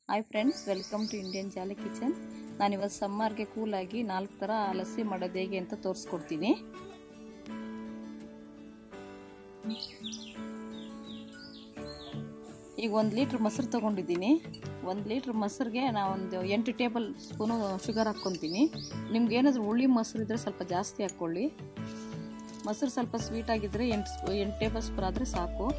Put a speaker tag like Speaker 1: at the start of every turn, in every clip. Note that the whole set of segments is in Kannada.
Speaker 1: hi friends welcome to Indian jolly kitchen ನಾನಿವತ್ತು ಸಮ್ಮರ್ಗೆ ಕೂಲಾಗಿ ನಾಲ್ಕು ಥರ ಲಸ್ಸಿ ಮಾಡೋದು ಹೇಗೆ ಅಂತ ತೋರಿಸ್ಕೊಡ್ತೀನಿ ಈಗ ಒಂದು ಲೀಟ್ರ್ ಮೊಸರು ತೊಗೊಂಡಿದ್ದೀನಿ ಒಂದು ಲೀಟ್ರ್ ಮೊಸರಿಗೆ ಒಂದು ಎಂಟು ಟೇಬಲ್ ಸ್ಪೂನು ಶುಗರ್ ಹಾಕ್ಕೊತೀನಿ ನಿಮ್ಗೆ ಏನಾದರೂ ಹುಳಿ ಮೊಸರು ಇದ್ದರೆ ಸ್ವಲ್ಪ ಜಾಸ್ತಿ ಹಾಕ್ಕೊಳ್ಳಿ ಮೊಸರು ಸ್ವಲ್ಪ ಸ್ವೀಟ್ ಆಗಿದ್ದರೆ ಎಂಟು ಸ್ಪೂ ಎಂಟು ಟೇಬಲ್ ಸ್ಪೂನ್ ಆದರೆ ಸಾಕು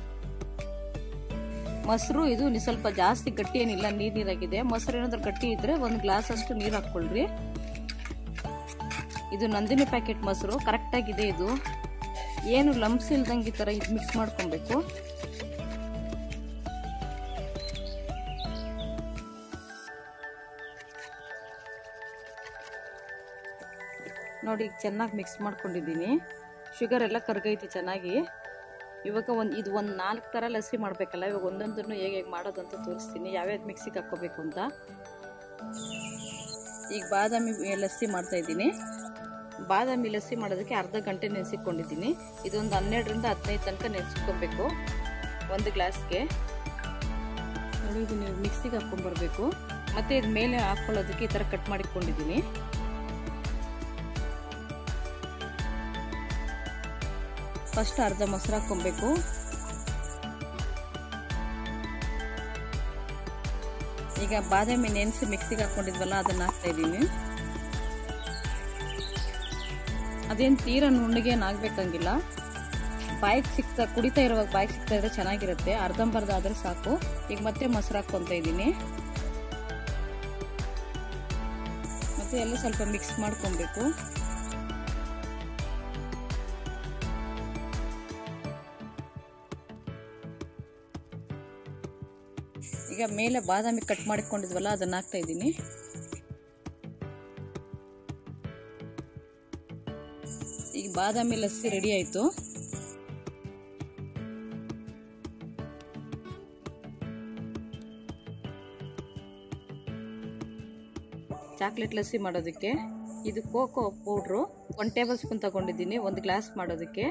Speaker 1: ಮೊಸರು ಇದು ಸ್ವಲ್ಪ ಜಾಸ್ತಿ ಗಟ್ಟಿ ಏನಿಲ್ಲ ನೀರು ನೀರಾಗಿದೆ ಮೊಸರು ಏನಾದ್ರೂ ಗಟ್ಟಿ ಇದ್ರೆ ಒಂದು ಗ್ಲಾಸ್ ಅಷ್ಟು ನೀರು ಹಾಕ್ಕೊಳ್ರಿ ಇದು ನಂದಿನಿ ಪ್ಯಾಕೆಟ್ ಮೊಸರು ಕರೆಕ್ಟಾಗಿದೆ ಇದು ಏನು ಲಂಪ್ಸ್ ಇಲ್ದಂಗೆ ಈ ಥರ ಇದು ಮಿಕ್ಸ್ ಮಾಡ್ಕೊಬೇಕು ನೋಡಿ ಈಗ ಚೆನ್ನಾಗಿ ಮಿಕ್ಸ್ ಮಾಡ್ಕೊಂಡಿದ್ದೀನಿ ಶುಗರ್ ಎಲ್ಲ ಕರ್ಗೈತಿ ಚೆನ್ನಾಗಿ ಇವಾಗ ಒಂದು ಇದು ಒಂದು ನಾಲ್ಕು ಥರ ಲಸ್ಸಿ ಮಾಡಬೇಕಲ್ಲ ಇವಾಗ ಒಂದೊಂದನ್ನು ಹೇಗೆ ಹೇಗೆ ಮಾಡೋದು ಅಂತ ತೋರಿಸ್ತೀನಿ ಯಾವ್ಯಾವ್ದು ಮಿಕ್ಸಿಗೆ ಹಾಕ್ಕೋಬೇಕು ಅಂತ ಈಗ ಬಾದಾಮಿ ಲಸ್ಸಿ ಮಾಡ್ತಾ ಇದ್ದೀನಿ ಬಾದಾಮಿ ಲಸ್ಸಿ ಮಾಡೋದಕ್ಕೆ ಅರ್ಧ ಗಂಟೆ ನೆನೆಸಿಕೊಂಡಿದ್ದೀನಿ ಇದೊಂದು ಹನ್ನೆರಡರಿಂದ ಹದಿನೈದು ತನಕ ನೆನೆಸ್ಕೊಬೇಕು ಒಂದು ಗ್ಲಾಸ್ಗೆ ನೋಡಿ ಇದು ನೀವು ಮಿಕ್ಸಿಗೆ ಹಾಕ್ಕೊಂಡ್ಬರ್ಬೇಕು ಮತ್ತು ಇದು ಮೇಲೆ ಹಾಕ್ಕೊಳ್ಳೋದಕ್ಕೆ ಈ ಥರ ಕಟ್ ಮಾಡಿಕೊಂಡಿದ್ದೀನಿ ಫಸ್ಟ್ ಅರ್ಧ ಮೊಸರು ಹಾಕ್ಕೊಬೇಕು ಈಗ ಬಾದಾಮಿ ನೆನೆಸಿ ಮಿಕ್ಸಿಗೆ ಹಾಕೊಂಡಿದ್ವಲ್ಲ ಅದನ್ನ ಹಾಕ್ತಾ ಇದ್ದೀನಿ ಅದೇನು ತೀರ ನುಣ್ಣಗೆ ಆಗ್ಬೇಕಂಗಿಲ್ಲ ಬಾಯಿಗೆ ಸಿಕ್ತಾ ಕುಡಿತಾ ಇರುವಾಗ ಬಾಯಿಗೆ ಸಿಗ್ತಾ ಇದ್ರೆ ಚೆನ್ನಾಗಿರುತ್ತೆ ಅರ್ಧಂಬರ್ಧ ಆದ್ರೆ ಸಾಕು ಈಗ ಮತ್ತೆ ಮೊಸರು ಹಾಕ್ಕೊಂತ ಇದ್ದೀನಿ ಮತ್ತೆ ಎಲ್ಲ ಸ್ವಲ್ಪ ಮಿಕ್ಸ್ ಮಾಡ್ಕೊಬೇಕು ಈಗ ಮೇಲೆ ಬಾದಾಮಿ ಕಟ್ ಮಾಡಿಕೊಂಡಿದ್ವಲ್ಲ ಅದನ್ನ ಹಾಕ್ತಾ ಇದ್ದೀನಿ ಈಗ ಬಾದಾಮಿ ಲಸ್ಸಿ ರೆಡಿ ಆಯ್ತು ಚಾಕ್ಲೇಟ್ ಲಸ್ಸಿ ಮಾಡೋದಕ್ಕೆ ಇದು cocoa powder one tablespoon ತಗೊಂಡಿದ್ದೀನಿ ಒಂದು ಗ್ಲಾಸ್ ಮಾಡೋದಕ್ಕೆ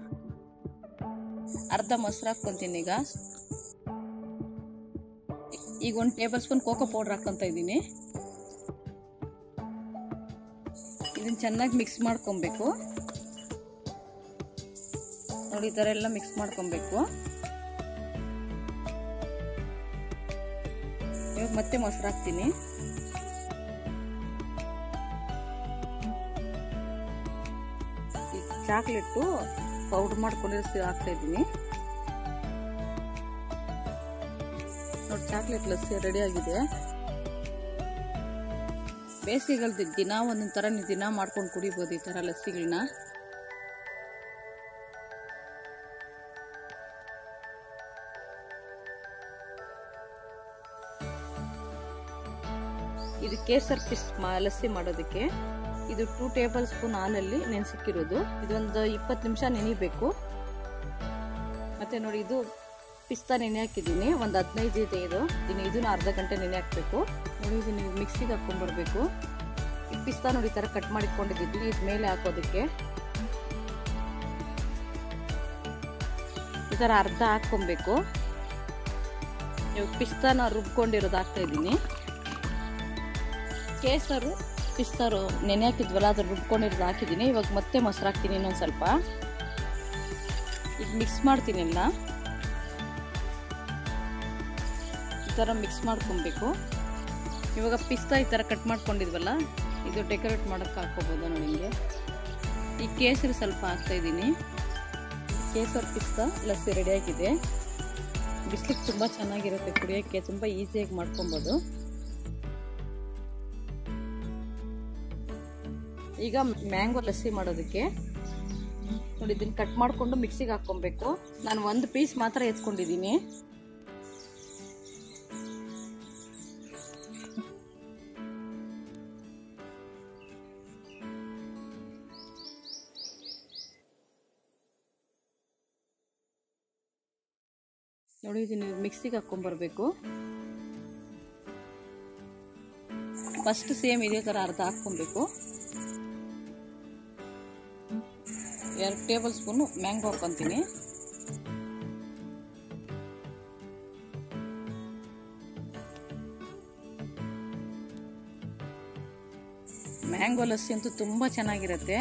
Speaker 1: ಅರ್ಧ ಮೊಸರು ಹಾಕ್ಕೊಂತೀನಿ ಈಗ ಈಗ ಒಂದು ಟೇಬಲ್ ಸ್ಪೂನ್ ಕೋಕೋ ಪೌಡರ್ ಹಾಕ್ಕೊಂತ ಇದ್ದೀನಿ ಇದನ್ನ ಚೆನ್ನಾಗಿ ಮಿಕ್ಸ್ ಮಾಡ್ಕೊಬೇಕು ನೋಡಿ ಈ ಥರ ಎಲ್ಲ ಮಿಕ್ಸ್ ಮಾಡ್ಕೊಬೇಕು ಇವಾಗ ಮತ್ತೆ ಮೊಸರು ಹಾಕ್ತೀನಿ ಚಾಕ್ಲೇಟು ಪೌಡರ್ ಮಾಡ್ಕೊಂಡಿರೋ ಹಾಕ್ತಾ ಇದ್ದೀನಿ ನೋಡಿ ಚಾಕ್ಲೇಟ್ ಲಸ್ಸಿ ರೆಡಿ ಆಗಿದೆ ಬೇಸಿಗೆಗಲ್ದ ದಿನ ಒಂದೊಂದು ಥರ ನೀವು ದಿನ ಮಾಡ್ಕೊಂಡು ಕುಡಿಬೋದು ಈ ಥರ ಲಸ್ಸಿಗಳನ್ನ ಇದು ಕೇಸರ್ ಪಿಸ್ಟ್ ಲಸ್ಸಿ ಮಾಡೋದಕ್ಕೆ ಇದು ಟೂ ಟೇಬಲ್ ಸ್ಪೂನ್ ಹಾಲಲ್ಲಿ ನೆನೆಸಿಕ್ಕಿರೋದು ಇದೊಂದು ಇಪ್ಪತ್ತು ನಿಮಿಷ ನೆನಿಬೇಕು ಮತ್ತೆ ನೋಡಿ ಇದು ಪಿಸ್ತಾ ನೆನೆ ಹಾಕಿದ್ದೀನಿ ಒಂದು ಹದಿನೈದು ಇದೆ ಇದು ಇನ್ನು ಇದನ್ನ ಅರ್ಧ ಗಂಟೆ ನೆನೆ ಹಾಕಬೇಕು ನೋಡಿ ಇದು ನೀವು ಮಿಕ್ಸಿಗೆ ಹಾಕ್ಕೊಂಡ್ಬರ್ಬೇಕು ಈ ಪಿಸ್ತಾ ನೋಡಿ ಈ ಥರ ಕಟ್ ಮಾಡಿಕೊಂಡಿದ್ದೀನಿ ಇದು ಮೇಲೆ ಹಾಕೋದಕ್ಕೆ ಈ ಥರ ಅರ್ಧ ಹಾಕ್ಕೊಬೇಕು ಇವಾಗ ಪಿಸ್ತಾನ ರುಬ್ಕೊಂಡಿರೋದು ಹಾಕ್ತಾ ಇದ್ದೀನಿ ಕೇಸರು ಪಿಸ್ತಾರು ನೆನೆ ಹಾಕಿದ್ವಲ್ಲ ಅದ್ರ ರುಬ್ಕೊಂಡಿರೋದು ಹಾಕಿದ್ದೀನಿ ಇವಾಗ ಮತ್ತೆ ಮೊಸರು ಹಾಕ್ತೀನಿ ಇನ್ನೊಂದು ಸ್ವಲ್ಪ ಈಗ ಮಿಕ್ಸ್ ಮಾಡ್ತೀನಿ ಎಲ್ಲ ಈ ಥರ ಮಿಕ್ಸ್ ಮಾಡ್ಕೊಬೇಕು ಇವಾಗ ಪಿಸ್ತಾ ಈ ಥರ ಕಟ್ ಮಾಡ್ಕೊಂಡಿದ್ವಲ್ಲ ಇದು ಡೆಕೋರೇಟ್ ಮಾಡೋಕ್ಕೆ ಹಾಕೋಬೋದು ನೋಡಿ ಹಿಂಗೆ ಈ ಕೇಸರಿ ಸ್ವಲ್ಪ ಹಾಕ್ತಾ ಇದ್ದೀನಿ ಕೇಸರಿ ಪಿಸ್ತಾ ಲಸ್ಸಿ ರೆಡಿಯಾಗಿದೆ ಬಿಸ್ಲಿಕ್ಕೆ ತುಂಬ ಚೆನ್ನಾಗಿರುತ್ತೆ ಕುಡಿಯೋಕ್ಕೆ ತುಂಬ ಈಸಿಯಾಗಿ ಮಾಡ್ಕೊಬೋದು ಈಗ ಮ್ಯಾಂಗೋ ಲಸ್ಸಿ ಮಾಡೋದಕ್ಕೆ ನೋಡಿ ಇದನ್ನ ಕಟ್ ಮಾಡಿಕೊಂಡು ಮಿಕ್ಸಿಗೆ ಹಾಕ್ಕೊಬೇಕು ನಾನು ಒಂದು ಪೀಸ್ ಮಾತ್ರ ಎತ್ಕೊಂಡಿದ್ದೀನಿ ನೋಡಿ ಇದನ್ನ ಮಿಕ್ಸಿಗೆ ಹಾಕ್ಕೊಂಬರ್ಬೇಕು ಫಸ್ಟ್ ಸೇಮ್ ಇದೇ ಥರ ಅರ್ಧ ಹಾಕ್ಕೊಬೇಕು ಎರಡು ಟೇಬಲ್ ಸ್ಪೂನು ಮ್ಯಾಂಗೋ ಹಾಕ್ಕೊತೀನಿ ಮ್ಯಾಂಗೋ ಲಸ್ಸಿ ಅಂತೂ ತುಂಬ ಚೆನ್ನಾಗಿರುತ್ತೆ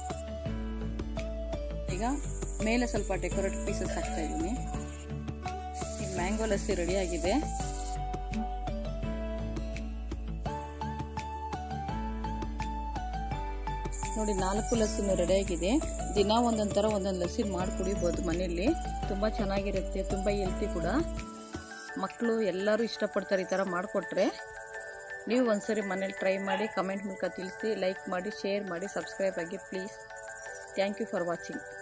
Speaker 1: ಈಗ ಮೇಲೆ ಸ್ವಲ್ಪ ಡೆಕೋರೇಟ್ ಪೀಸಸ್ ಹಾಕ್ತಾ ಇದ್ದೀನಿ ಈಗ ಮ್ಯಾಂಗೋ ಲಸ್ಸಿ ರೆಡಿ ಆಗಿದೆ ನೋಡಿ ನಾಲ್ಕು ಲಸ್ಸಿನೂ ರೆಡಿ ಆಗಿದೆ ದಿನ ಒಂದೊಂದು ಥರ ಒಂದೊಂದು ಲಸ್ಸಿ ಮಾಡಿ ಕುಡಿಬೋದು ಮನೆಯಲ್ಲಿ ತುಂಬ ಚೆನ್ನಾಗಿರುತ್ತೆ ತುಂಬ ಹೆಲ್ತಿ ಕೂಡ ಮಕ್ಕಳು ಎಲ್ಲರೂ ಇಷ್ಟಪಡ್ತಾರೆ ಈ ಥರ ಮಾಡಿಕೊಟ್ರೆ ನೀವು ಒಂದ್ಸರಿ ಮನೇಲಿ ಟ್ರೈ ಮಾಡಿ ಕಮೆಂಟ್ ಮೂಲಕ ತಿಳಿಸಿ ಲೈಕ್ ಮಾಡಿ ಶೇರ್ ಮಾಡಿ ಸಬ್ಸ್ಕ್ರೈಬ್ ಆಗಿ please thank you for watching